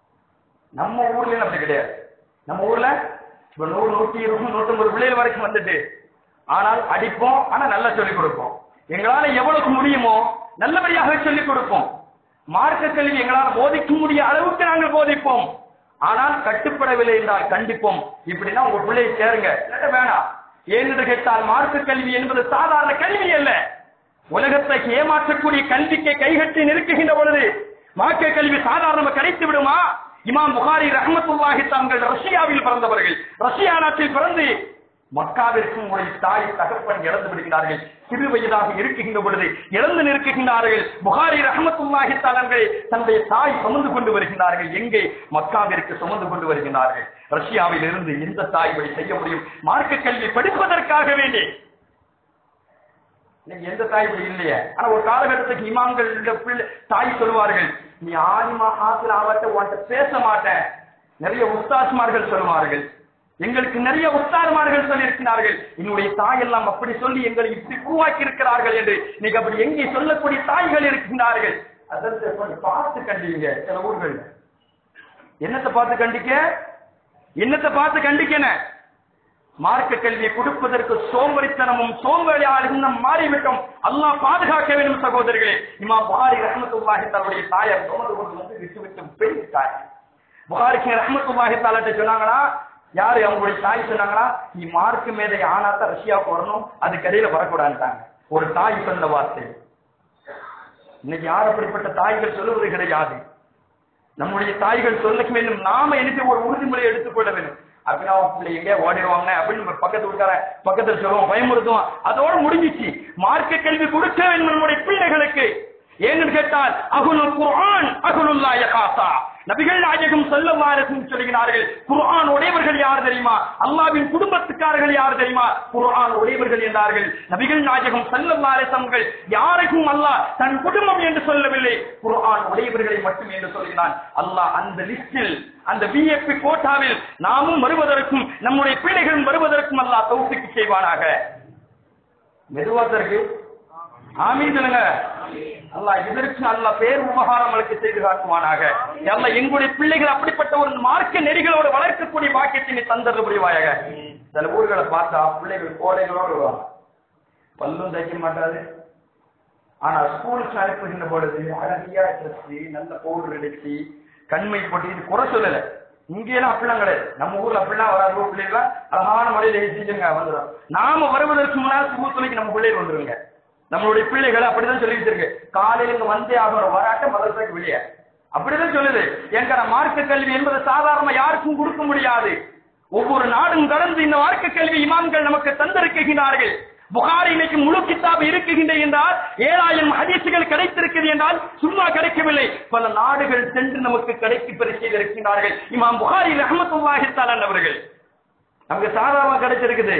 நம்ம ஊர்ல அப்படி கிடையாது நம்ம ஊர்ல இப்ப நூறு நூத்தி இருபது நூத்தம்பது பிள்ளைகள் வரைக்கும் வந்துட்டு ஆனால் அடிப்போம் ஆனா நல்லா சொல்லிக் கொடுப்போம் எங்களால எவ்வளவுக்கு முடியுமோ நல்லபடியாக சொல்லிக் கொடுப்போம் மார்க்க கல்வி எங்களால் போதிக்க முடிய அளவுக்கு நாங்கள் போதிப்போம் ஆனால் கட்டுப்படவில்லை என்றால் கண்டிப்போம் இப்படின்னா உங்க பிள்ளையை சேருங்க இல்லாட்ட வேணாம் ஏனென்று கேட்டால் மார்க்க கல்வி என்பது சாதாரண கல்வி அல்ல உலகத்தை ஏமாற்றக்கூடிய கல்விக்கு கைகட்டி நெருக்குகின்ற பொழுது மார்க்க கல்வி சாதாரண கிடைத்து விடுமா இமாம் புகாரி ரஹமத்துல்லாஹி தாங்கள் ரஷ்யாவில் பிறந்தவர்கள் ரஷ்யா நாட்டில் பிறந்து மக்காவிற்கும் ஒரு தாய் தகப்பன் இறந்து விடுகிறார்கள் சிறு வயதாக இருக்குகின்ற பொழுது இறந்து நிற்குகின்றார்கள் புகாரி ரஹமத்துல்லாஹி தாங்கள் தன்னுடைய தாய் சுமந்து கொண்டு வருகிறார்கள் எங்கே மக்காவிற்கு சுமந்து கொண்டு வருகிறார்கள் ரஷ்யாவில் இருந்து எந்த தாய் வழி செய்ய முடியும் மார்க்க கல்வி படிப்பதற்காக வேண்டி இன்னைக்கு எந்த தாய் இப்படி இல்லையே ஆனா ஒரு காலகட்டத்துக்கு இமாம்கள் இந்த பிள்ளை தாய் சொல்லுவார்கள் நீ ஆலிமா ஆசில் ஆவட்ட உன்கிட்ட பேச மாட்டேன் நிறைய உஸ்தாஸ்மார்கள் சொல்லுவார்கள் எங்களுக்கு நிறைய உஸ்தாதுமார்கள் சொல்லியிருக்கிறார்கள் என்னுடைய தாய் எல்லாம் அப்படி சொல்லி எங்களை இப்படி உருவாக்கி இருக்கிறார்கள் என்று இன்னைக்கு அப்படி எங்கே சொல்லக்கூடிய தாய்கள் இருக்கின்றார்கள் அதற்கு கொஞ்சம் பார்த்து கண்டிங்க சில ஊர்கள் என்னத்தை பார்த்து கண்டிக்க என்னத்தை பார்த்து கண்டிக்கன மார்க்க கல்வியை கொடுப்பதற்கு சோம்பரித்தனமும் சோம்பேறியாலும் நம் மாறிவிட்டோம் அல்லாஹ் பாதுகாக்க வேண்டும் சகோதரர்களே இமா புகாரி ரஹமத்துல்லாஹி தன்னுடைய தாயார் சுமந்து கொண்டு வந்து விட்டு விட்டு போய்விட்டார் புகாரிக்கு ரஹமத்துல்லாஹி தாலாட்ட சொன்னாங்களா யாரு அவங்களுடைய தாய் சொன்னாங்களா நீ மார்க்கு மேதை ஆனாத்தான் ரஷ்யாவுக்கு வரணும் அது கரையில வரக்கூடாதுட்டாங்க ஒரு தாய் சொன்ன வார்த்தை இன்னைக்கு யார் அப்படிப்பட்ட தாய்கள் சொல்லுவது கிடையாது நம்முடைய தாய்கள் சொல்ல வேண்டும் நாம எனக்கு ஒரு உறுதிமொழி எடுத்துக்கொள்ள வேண்டும் அப்படின்னா அவன் பிள்ளை எங்கேயா ஓடிடுவாங்க அப்படின்னு நம்ம பக்கத்து வீட்டுக்கார பக்கத்துல சொல்லுவோம் பயமுறுத்துவோம் அதோட முடிஞ்சிச்சு மார்க்க கல்வி கொடுக்க வேண்டும் நம்முடைய பிள்ளைகளுக்கு ஏன்னு கேட்டால் அகுலுல் குர்ஆன் அகுலுல்லா யகாசா நபிகள் நாயகம் ஸல்லல்லாஹு சொல்கிறார்கள் குர்ஆன் உடையவர்கள் யார் தெரியுமா அல்லாஹ்வின் குடும்பத்துக்காரர்கள் யார் தெரியுமா குர்ஆன் உடையவர்கள் என்றார்கள் நபிகள் நாயகம் ஸல்லல்லாஹு அலைஹி வஸல்லம் யாருக்கும் அல்லாஹ் தன் குடும்பம் என்று சொல்லவில்லை குர்ஆன் உடையவர்களை மட்டும் என்று சொல்கிறான் அல்லாஹ் அந்த லிஸ்டில் அந்த பிஎப்பி கோட்டாவில் நாமும் வருவதற்கும் நம்முடைய பிள்ளைகளும் வருவதற்கும் அல்லாஹ் தௌஃபீக் செய்வானாக மெதுவாத்தருக்கு ஆமீன் சொல்லுங்க அல்லாஹ் இதற்கு அல்லாஹ் பேர் உபகாரம் நம்மளுக்கு செய்து காட்டுவானாக அல்லாஹ் எங்களுடைய பிள்ளைகள் அப்படிப்பட்ட ஒரு மார்க்க நெறிகளோடு வளர்க்கக்கூடிய பாக்கியத்தை நீ தந்தது புரிவாயாக சில ஊர்களை பார்த்தா பிள்ளைகள் கோடைகளோடு வருவாங்க பல்லும் தைக்க மாட்டாது ஆனா ஸ்கூலுக்கு அனுப்புகின்ற பொழுது அழகியா ட்ரெஸ் நல்ல பவுடர் அடிச்சு கண்மை போட்டு இது குறை சொல்லல இங்கெல்லாம் அப்படிலாம் கிடையாது நம்ம ஊர்ல அப்படிலாம் வராது பிள்ளைகள் அழகான முறையில செஞ்சுங்க வந்துடும் நாம வருவதற்கு முன்னால் ஸ்கூல் துணைக்கு நம்ம பிள்ளைகள் வந்துருங்க நம்மளுடைய பிள்ளைகள் அப்படிதான் சொல்லி வச்சிருக்கு காலையில இங்க வந்தே ஆகிற வராட்ட மதரசாக்கு வெளியே அப்படிதான் சொல்லுது என்கிற மார்க்க கல்வி என்பது சாதாரண யாருக்கும் கொடுக்க முடியாது ஒவ்வொரு நாடும் கடந்து இந்த மார்க்க கல்வி இமாம்கள் நமக்கு தந்திருக்கிறார்கள் புகாரி இன்னைக்கு முழு கித்தாப் இருக்குகின்ற என்றால் ஏழாயிரம் ஹதீசுகள் கிடைத்திருக்கிறது என்றால் சும்மா கிடைக்கவில்லை பல நாடுகள் சென்று நமக்கு கிடைக்கு பெற செய்திருக்கிறார்கள் இமாம் புகாரி ரஹமத்துல்லாஹி தஆலா அவர்கள் நமக்கு சாதாரணமாக கிடைச்சிருக்குது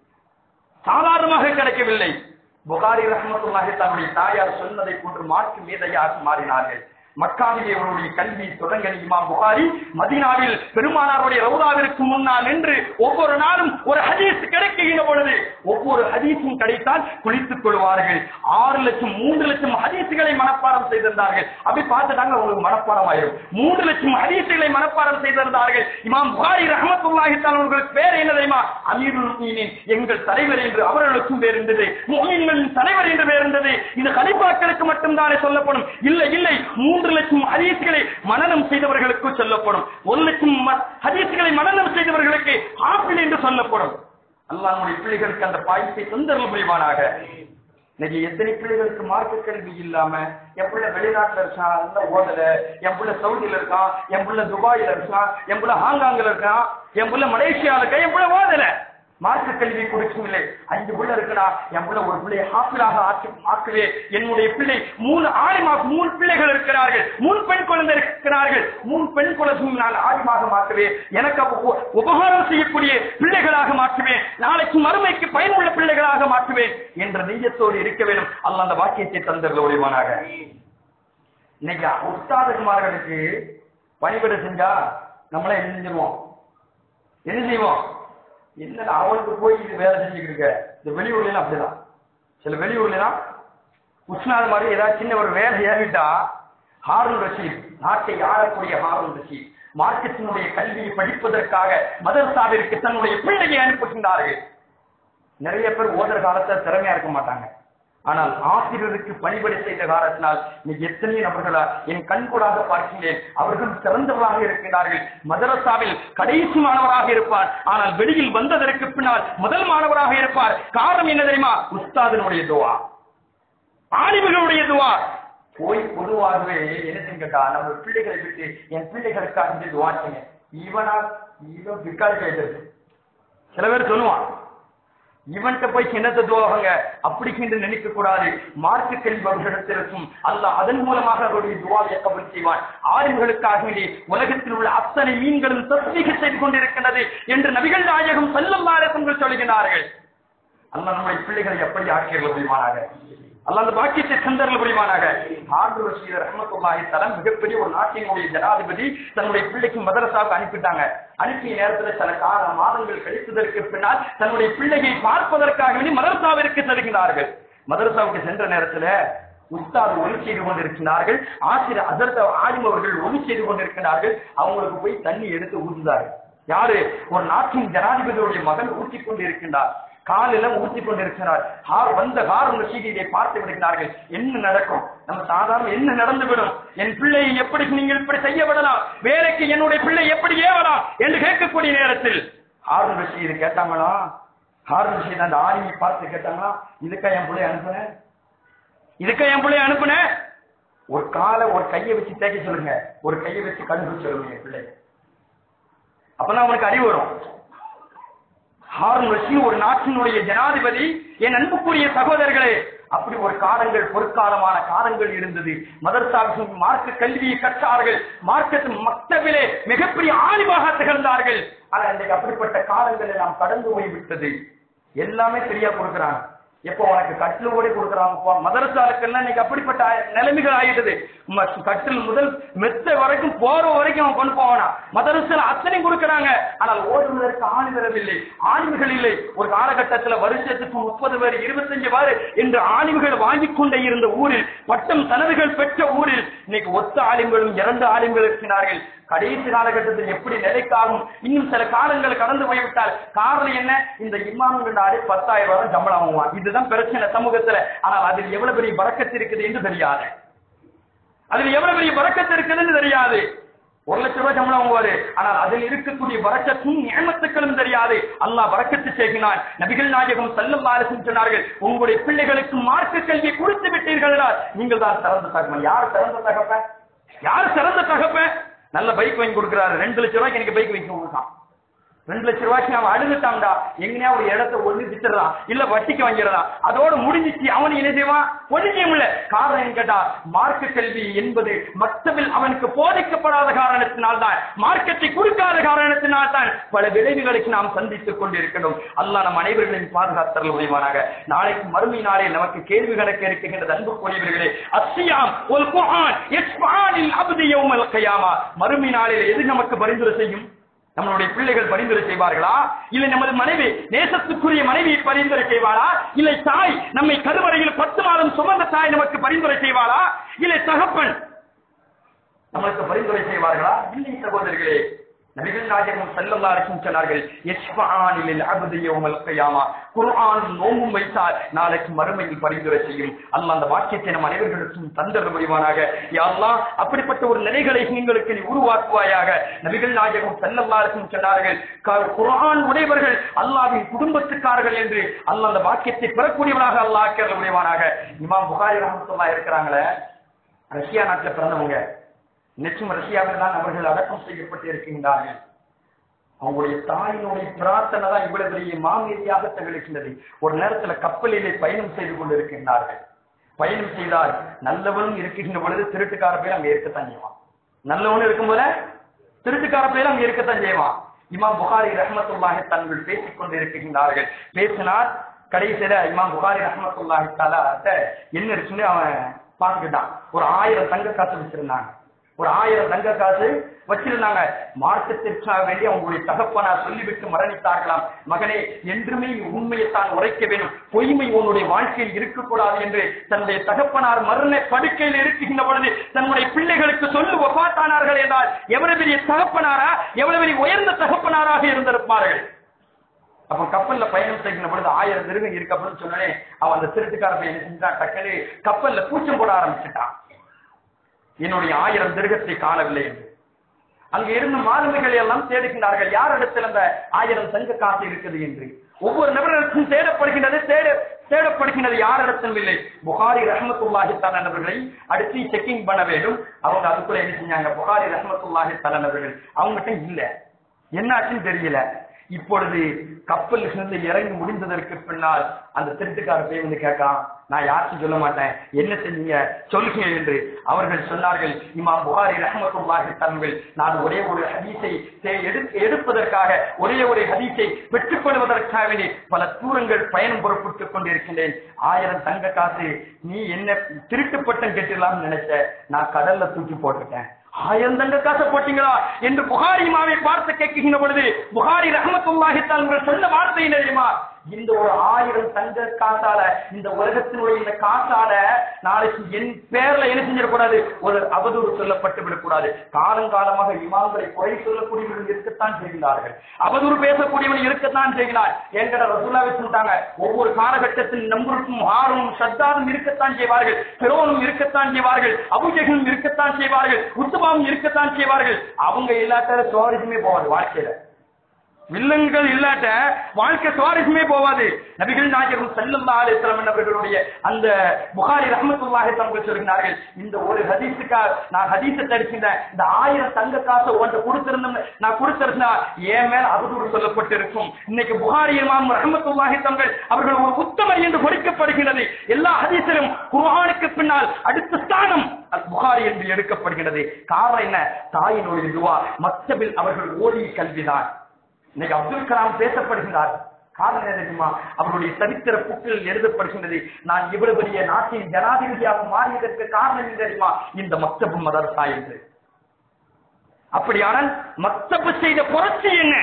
சாதாரணமாக கிடைக்கவில்லை புகாரி ரஹமத்துல்லாஹி தன்னுடைய தாயார் சொன்னதை போன்று மாற்று மேதையாக மாறினார்கள் மக்காவிலே அவருடைய கல்வி தொடங்க இமாம் புகாரி மதீனாவில் பெருமானாருடைய ரவுதாவிற்கு முன்னால் நின்று ஒவ்வொரு நாளும் ஒரு ஹதீஸ் கிடைக்கின்ற பொழுது ஒவ்வொரு ஹதீஸும் கிடைத்தால் குளித்துக் கொள்வார்கள் ஆறு லட்சம் மூன்று லட்சம் ஹதீசுகளை மனப்பாடம் செய்திருந்தார்கள் அப்படி பார்த்துட்டாங்க அவங்களுக்கு மனப்பாடம் ஆயிரும் மூன்று லட்சம் ஹதீசுகளை மனப்பாடம் செய்திருந்தார்கள் இமாம் புகாரி ரஹமத்துல்லாஹி தஆலா அவர்களுக்கு பேர் என்ன தெரியுமா அமீருல் முஃமினீன் எங்கள் தலைவர் என்று அவர்களுக்கும் பேர் இருந்தது முஃமின்களின் தலைவர் என்று பேர் இருந்தது இது கலிஃபாக்களுக்கு மட்டும்தானே சொல்லப்படும் இல்லை இல்லை மூன்று லட்சம் ஹதீஸ்களை மனனம் செய்தவர்களுக்கு சொல்லப்படும் ஒரு லட்சம் ம- ஹதீஸ்களை மனனம் செய்தவர்களுக்கு ஆப்பிள் என்று சொல்லப்படும் அல்லாஹ் நம்முடைய பிள்ளைகளுக்கு அந்த பாய்ப்பை தொந்தரவு புரிவானாக இன்னைக்கு எத்தனை பிள்ளைகளுக்கு மார்க்க கல்வி இல்லாம என் பிள்ளை வெளிநாட்டுல இருக்கான் நல்ல ஓதல என் பிள்ளை சவுதியில இருக்கான் என் பிள்ளை துபாயில இருக்கான் என் பிள்ளை ஹாங்காங்ல இருக்கான் என் பிள்ளை மலேசியால இருக்கான் என் பிள்ளை ஓதல மார்க்க கல்வி கொடுக்கவில்லை அஞ்சு பிள்ளை இருக்குடா என் பிள்ளை ஒரு பிள்ளையை ஹாப்பிளாக ஆக்கி ஆக்குவே என்னுடைய பிள்ளை மூணு ஆலிமாக மூணு பிள்ளைகள் இருக்கிறார்கள் மூணு பெண் குழந்தை இருக்கிறார்கள் மூணு பெண் குழந்தையும் நான் ஆலிமாக மாற்றுவேன் எனக்கு அப்ப உ- உபகாரம் செய்யக்கூடிய பிள்ளைகளாக மாற்றுவேன் நாளைக்கு மறுமைக்கு பயனுள்ள பிள்ளைகளாக மாற்றுவேன் என்ற நெய்யத்தோடு இருக்க வேண்டும் அல்லாஹ் அந்த வாக்கியத்தை தந்தர்கள் உடையவனாக இன்னைக்கு உஸ்தாதுகுமார்களுக்கு பணிபட செஞ்சா நம்மள என்ன செஞ்சிருவோம் என்ன செய்வோம் என்னடா அவனுக்கு போய் இது வேலை செஞ்சுக்கிட்டு இருக்க இந்த வெளியூர்ல எல்லாம் அப்படிதான் சில வெளியூர்ல எல்லாம் உஷ்ணாத மாதிரி ஏதாவது சின்ன ஒரு வேலை ஏறிட்டா ஹாரூன் ரஷீத் நாட்டை ஆளக்கூடிய ஹாரூன் ரஷீத் மார்க்கத்தினுடைய கல்வியை படிப்பதற்காக மதரசாவிற்கு தன்னுடைய பிள்ளையை அனுப்புகின்றார்கள் நிறைய பேர் ஓதர் காலத்துல திறமையா இருக்க மாட்டாங்க ஆனால் ஆசிரியருக்கு பணிபடை செய்த காரணத்தினால் இன்னைக்கு எத்தனை நபர்களா என் கண்கூடாக பார்க்கிறேன் அவர்கள் சிறந்தவர்களாக இருக்கிறார்கள் மதரசாவில் கடைசி மாணவராக இருப்பார் ஆனால் வெளியில் வந்ததற்கு பின்னால் முதல் மாணவராக இருப்பார் காரணம் என்ன தெரியுமா உஸ்தாதினுடைய துவா ஆலிம்களுடைய துவா போய் பொதுவாகவே என்ன கேட்டா நம்ம பிள்ளைகளை விட்டு என் பிள்ளைகளுக்காக இந்த துவா செய்யுங்க இவனா இவன் பிக்கால் கேட்டது சில பேர் சொல்லுவான் இவன்கிட்ட போய் சின்னத்தை துவாகங்க அப்படி என்று நினைக்க கூடாது மார்க்கு கல்வர்களிடத்திற்கும் அல்ல அதன் மூலமாக அவருடைய துவாவை கபல் செய்வான் ஆளுங்களுக்காக வேண்டி உலகத்தில் உள்ள அத்தனை மீன்களும் தஸ்மீக செய்து கொண்டிருக்கின்றது என்று நபிகள் நாயகம் செல்லும் மாரசங்கள் சொல்கிறார்கள் அல்ல நம்முடைய பிள்ளைகளை எப்படி ஆக்கியர்கள் புரியுமானாக அல்ல அந்த பாக்கியத்தை தந்தர்கள் புரியுமானாக ஆண்டு ரஷீத் ரஹமத்துல்லாஹி தலம் மிகப்பெரிய ஒரு நாட்டினுடைய ஜனாதிபதி தன்னுடைய பிள்ளைக்கு மதரசாவுக்கு அனுப்பிட்டாங்க அனுப்பிய நேரத்தில் சில கால மாதங்கள் கழித்ததற்கு பின்னால் தன்னுடைய பிள்ளையை பார்ப்பதற்காக வேண்டி மதரசாவிற்கு செல்கிறார்கள் மதரசாவுக்கு சென்ற நேரத்தில் உஸ்தாது ஒளி செய்து கொண்டிருக்கிறார்கள் ஆசிரியர் அதர்த்த ஆலிம் அவர்கள் ஒளி செய்து கொண்டிருக்கிறார்கள் அவங்களுக்கு போய் தண்ணி எடுத்து ஊற்றுதார்கள் யாரு ஒரு நாட்டின் ஜனாதிபதியுடைய மகன் ஊற்றிக் கொண்டிருக்கின்றார் காலில ஊற்றி கொண்டிருக்கிறார் ஹார் வந்த ஹாரன் ரஷீதை பார்த்து விடுகிறார்கள் என்ன நடக்கும் நம்ம சாதாரண என்ன நடந்துவிடும் என் பிள்ளையை எப்படி நீங்கள் இப்படி செய்ய விடலாம் வேலைக்கு என்னுடைய பிள்ளை எப்படி ஏவலாம் என்று கேட்கக்கூடிய நேரத்தில் ஹாரன் ரஷீது கேட்டாங்களா ஹாரன் ரஷீத் அந்த ஆலிமை பார்த்து கேட்டாங்களா இதுக்கா என் பிள்ளை அனுப்புனேன் இதுக்கா என் பிள்ளை அனுப்புனேன் ஒரு காலை ஒரு கையை வச்சு தேய்க்க சொல்லுங்க ஒரு கையை வச்சு கழுவு சொல்லுங்க என் பிள்ளை அப்பதான் அவனுக்கு அறிவு வரும் ஹாரூன் ரஷீத் ஒரு நாட்டினுடைய ஜனாதிபதி என் அன்புக்குரிய சகோதரர்களே அப்படி ஒரு காலங்கள் பொற்காலமான காலங்கள் இருந்தது மதரசாவின் மார்க்க கல்வியை கற்றார்கள் மார்க்கத்தின் மக்தவிலே மிகப்பெரிய ஆணிவாக திகழ்ந்தார்கள் ஆனா இன்றைக்கு அப்படிப்பட்ட காலங்களை நாம் கடந்து போய்விட்டது எல்லாமே சரியா கொடுக்கிறாங்க எப்போ உனக்கு கட்டில் ஓடி கொடுக்குறாங்க மதரசாலுக்கெல்லாம் இன்னைக்கு அப்படிப்பட்ட ஆய- நிலைமைகள் ஆயிடுது ம- கட்டில் முதல் மெத்த வரைக்கும் போற வரைக்கும் அவன் கொண்டு போவானா மதரசால அத்தனை கொடுக்கறாங்க ஆனால் ஓடுவதற்கு ஆணி வரவில்லை ஆணிவுகள் இல்லை ஒரு காலகட்டத்தில் வருஷத்துக்கு முப்பது பேர் இருபத்தஞ்சு பேர் என்று ஆணிவுகள் வாங்கிக் கொண்டே இருந்த ஊரில் பட்டம் தனதுகள் பெற்ற ஊரில் இன்னைக்கு ஒத்த ஆலிம்களும் இரண்டு ஆலிம்கள் இருக்கிறார்கள் கடைசி காலகட்டத்தில் எப்படி நிலைக்காகும் இன்னும் சில காலங்கள் கடந்து போய்விட்டால் காரணம் என்ன இந்த இமாம்கள் நாடு பத்தாயிரம் ரூபாய் சம்பளம் வாங்குவான் இதுதான் பிரச்சனை சமூகத்துல ஆனால் அதில் எவ்வளவு பெரிய பறக்கத்து இருக்குது என்று தெரியாது அதில் எவ்வளவு பெரிய பறக்கத்து இருக்குதுன்னு தெரியாது ஒரு லட்சம் ரூபாய் சம்பளம் வாங்குவாரு ஆனால் அதில் இருக்கக்கூடிய வரக்கத்தும் நியமத்துக்களும் தெரியாது அல்லாஹ் வரக்கத்து செய்கிறான் நபிகள் நாயகம் செல்லும் அரசும் சொன்னார்கள் உங்களுடைய பிள்ளைகளுக்கு மார்க்க கல்வியை கொடுத்து விட்டீர்களா நீங்கள் தான் சிறந்த தகவல் யார் சிறந்த தகப்பன் யார் சிறந்த தகப்பன் நல்ல பைக் வாங்கி கொடுக்குறாரு ரெண்டு லட்சம் ரூபாய்க்கு எனக்கு பைக் வாங்கி கொடுத்தான் ரெண்டு லட்சம் ரூபாய்க்கு அவன் அழுதுட்டான்டா எங்கனையா ஒரு இடத்த ஒண்ணு வித்துடலாம் இல்ல வட்டிக்கு வாங்கிடலாம் அதோட முடிஞ்சிச்சு அவன் என்ன செய்வான் ஒழிஞ்சிய முடியல காரணம் என்ன கேட்டா மார்க்க கல்வி என்பது மக்தபில் அவனுக்கு போதிக்கப்படாத காரணத்தினால் தான் மார்க்கத்தை கொடுக்காத காரணத்தினால் தான் பல விளைவுகளுக்கு நாம் சந்தித்துக் கொண்டிருக்கிறோம் அல்லாஹ் நம் அனைவர்களையும் பாதுகாத்தல் உதவிவானாக நாளைக்கு மறுமை நாளே நமக்கு கேள்வி கணக்கு இருக்கின்ற அன்புக்குரியவர்களே அஸ்ஸியாம் ஒல் குர்ஆன் யஸ்ஃபானில் அப்தி யௌமல் கியாமா மறுமை நாளில் எது நமக்கு பரிந்துரை செய்யும் நம்மளுடைய பிள்ளைகள் பரிந்துரை செய்வார்களா இல்லை நமது மனைவி நேசத்துக்குரிய மனைவி பரிந்துரை செய்வாளா இல்லை தாய் நம்மை கருவறையில் பத்து மாதம் சுமந்த தாய் நமக்கு பரிந்துரை செய்வாளா இல்லை தகப்பன் நமக்கு பரிந்துரை செய்வார்களா இல்லை சகோதரர்களே நபிகள் நாயகம் ஸல்லல்லாஹு அலைஹி வஸல்லம் சொன்னார்கள் யஸ்ஃபஆனில் அப்தி யௌமல் கியாமா குர்ஆன் நோம்பும் வைத்தால் நாளைக்கு மறுமையில் பரிந்துரை செய்யும் அல்லாஹ் அந்த வாக்கியத்தை நம் அனைவர்களுக்கும் தந்தர் முடிவானாக யா அல்லாஹ் அப்படிப்பட்ட ஒரு நிலைகளை எங்களுக்கு நீ உருவாக்குவாயாக நபிகள் நாயகம் ஸல்லல்லாஹு அலைஹி வஸல்லம் சொன்னார்கள் க- குர்ஆன் உடையவர்கள் அல்லாஹ்வின் குடும்பத்துக்காரர்கள் என்று அல்லாஹ் அந்த வாக்கியத்தை பெறக்கூடியவனாக அல்லாஹ் ஆக்கியர்கள் முடிவானாக இமாம் புகாரி ரஹ்மத்துல்லாஹி இருக்கிறாங்களே ரஷ்யா நாட்டுல பிறந்தவங்க நிச்சயம் ரஷ்யாவில் தான் அவர்கள் அடக்கம் செய்யப்பட்டு இருக்கின்றார்கள் அவங்களுடைய தாயினுடைய பிரார்த்தனை தான் இவ்வளவு பெரிய மாமீதியாக திகழ்கின்றது ஒரு நேரத்துல கப்பலிலே பயணம் செய்து கொண்டிருக்கின்றார்கள் பயணம் செய்தால் நல்லவனும் இருக்கின்ற பொழுது திருட்டுக்கார பேர் அங்க இருக்கத்தான் செய்வான் நல்லவனும் இருக்கும் போல திருட்டுக்கார பேர் அங்க இருக்கத்தான் செய்வான் இமாம் புகாரி ரஹமத்துல்லாஹி தங்கள் பேசிக் கொண்டிருக்கின்றார்கள் பேசினார் கடைசியில இமாம் புகாரி ரஹமத்துல்லாஹி தாலா என்ன இருக்குன்னு அவன் பார்த்துக்கிட்டான் ஒரு ஆயிரம் தங்க காசு வச்சிருந்தாங்க ஒரு ஆயிரம் தங்க காசு வச்சிருந்தாங்க மார்க்கத்திற்காக வேண்டி அவங்களுடைய தகப்பனார் சொல்லிவிட்டு மரணித்தார்களாம் மகனே என்றுமே நீ உண்மையைத்தான் உரைக்க வேண்டும் பொய்மை உன்னுடைய வாழ்க்கையில் இருக்கக்கூடாது என்று தன்னுடைய தகப்பனார் மரண படுக்கையில் இருக்குகின்ற பொழுது தன்னுடைய பிள்ளைகளுக்கு சொல்லு ஒப்பாத்தானார்கள் என்றால் எவ்வளவு பெரிய தகப்பனாரா எவ்வளவு பெரிய உயர்ந்த தகப்பனாராக இருந்திருப்பார்கள் அப்ப கப்பல்ல பயணம் செய்கிற பொழுது ஆயிரம் திருகம் இருக்கு அப்படின்னு சொன்னே அவன் அந்த திருட்டுக்கார பையன் என்ன செஞ்சான் டக்குனு கப்பல்ல கூச்சம் போட ஆரம்பிச்சுட்டான் என்னுடைய ஆயிரம் திருகத்தை காணவில்லை என்று அங்க இருந்த மாலுமிகள் எல்லாம் தேடுகின்றார்கள் யாரிடத்தில் அந்த ஆயிரம் தங்க காசு இருக்குது என்று ஒவ்வொரு நபரிடத்தும் தேடப்படுகின்றது தேட தேடப்படுகின்றது யாரிடத்திலும் இல்லை புகாரி ரஹமத்துல்லாஹி தலன் அவர்களை அடுத்து செக்கிங் பண்ண வேண்டும் அவங்க அதுக்குள்ள என்ன செஞ்சாங்க புகாரி ரஹமத்துல்லாஹி தலன் அவர்கள் அவங்ககிட்ட இல்ல என்னாச்சுன்னு தெரியல இப்பொழுது கப்பல் இருந்து இறங்கி முடிந்ததற்கு பின்னால் அந்த திருட்டுக்கார போய் வந்து கேட்கான் நான் யாருக்கும் சொல்ல மாட்டேன் என்ன செஞ்சீங்க சொல்லுங்க என்று அவர்கள் சொன்னார்கள் இமாம் புகாரி ரஹமத்துல்லாஹி தன்கள் நான் ஒரே ஒரு ஹதீஸை தே- எடு- எடுப்பதற்காக ஒரே ஒரு ஹதீஸை பெற்றுக் கொள்வதற்காக வேண்டி பல தூரங்கள் பயணம் புறப்பட்டுக் கொண்டிருக்கின்றேன் ஆயிரம் தங்க காசு நீ என்ன திருட்டு பட்டம் கெட்டிடலாம்னு நினைச்ச நான் கடல்ல தூக்கி போட்டுட்டேன் ஆயிரம் தங்க காசை போட்டீங்களா என்று புகாரி மாவை பார்த்து கேட்கின்ற பொழுது புகாரி ரஹமத்துல்லாஹி தன்கள் சொன்ன வார்த்தை என்ன தெரியுமா இந்த ஒரு ஆயிரம் தங்க காசால இந்த உலகத்தினுடைய இந்த காசால நாளைக்கு என் பேர்ல என்ன செஞ்சிடக்கூடாது ஒரு அவதூறு சொல்லப்பட்டு விடக்கூடாது காலங்காலமாக இமாம்களை குறை சொல்லக்கூடியவர்கள் இருக்கத்தான் செய்கிறார்கள் அவதூறு பேசக்கூடியவன் இருக்கத்தான் செய்கிறார் என்கிட்ட ரசூலாவை சொல்லிட்டாங்க ஒவ்வொரு காலகட்டத்தில் நம்பருக்கும் ஆறும் சத்தாரும் இருக்கத்தான் செய்வார்கள் பெரோனும் இருக்கத்தான் செய்வார்கள் அபுஜகளும் இருக்கத்தான் செய்வார்கள் உத்துபாவும் இருக்கத்தான் செய்வார்கள் அவங்க இல்லாத சுவாரஸ்யமே போவாது வாழ்க்கையில வில்லங்கள் இல்லாட்ட வாழ்க்கை சுவாரஸ்யமே போவாது நபிகள் நாயகம் செல்லல்லா அலிஸ்லாம் அவர்களுடைய அந்த புகாரி ரஹமத்துல்லாஹி தங்கள் சொல்கிறார்கள் இந்த ஒரு ஹதீஸுக்கா நான் ஹதீஸை தரிசிந்தேன் இந்த ஆயிரம் தங்க காசை உன்ட்ட கொடுத்திருந்தேன் நான் கொடுத்திருந்தா என் மேல் அவதூறு சொல்லப்பட்டிருக்கும் இன்னைக்கு புகாரி இமாம் ரஹமத்துல்லாஹி தங்கள் அவர்கள் ஒரு உத்தமர் என்று பொறிக்கப்படுகிறது எல்லா ஹதீஸிலும் குர்ஆனுக்கு பின்னால் அடுத்த ஸ்தானம் அல் புகாரி என்று எடுக்கப்படுகிறது காரணம் என்ன தாயினுடைய துவா மக்தபில் அவர்கள் ஓடிய கல்விதான் இன்னைக்கு அப்துல் கலாம் பேசப்படுகிறார் காரணம் என்ன தெரியுமா அவருடைய சரித்திர புக்கில் எழுதப்படுகின்றது நான் இவ்வளவு பெரிய நாட்டின் ஜனாதிபதியாக மாறியதற்கு காரணம் என்ன தெரியுமா இந்த மக்தபு மதரசா என்று அப்படியானால் மக்தபு செய்த புரட்சி என்ன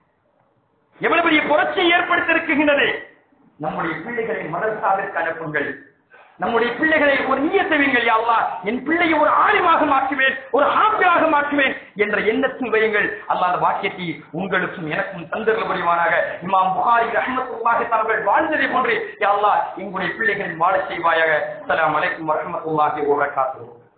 எவ்வளவு பெரிய புரட்சி ஏற்படுத்தியிருக்கின்றது நம்முடைய பிள்ளைகளை மதரசாவிற்கு அனுப்புங்கள் நம்முடைய பிள்ளைகளை ஒரு நீயத்தவிங்கள் யாவா என் பிள்ளையை ஒரு ஆலிமாக மாற்றுவேன் ஒரு ஹாப்பியாக மாற்றுவேன் என்ற எண்ணத்தில் வையுங்கள் அல்லாத வாக்கியத்தை உங்களுக்கும் எனக்கும் தந்தர்கள் புரிவானாக இமாம் புகாரி ரஹமத்துல்லாஹி தங்கள் வாழ்ந்ததை போன்று யா அல்லாஹ் எங்களுடைய பிள்ளைகளின் வாழ செய்வாயாக அஸ்ஸலாமு அலைக்கும் வரஹ்மத்துல்லாஹி வபரகாத்துஹு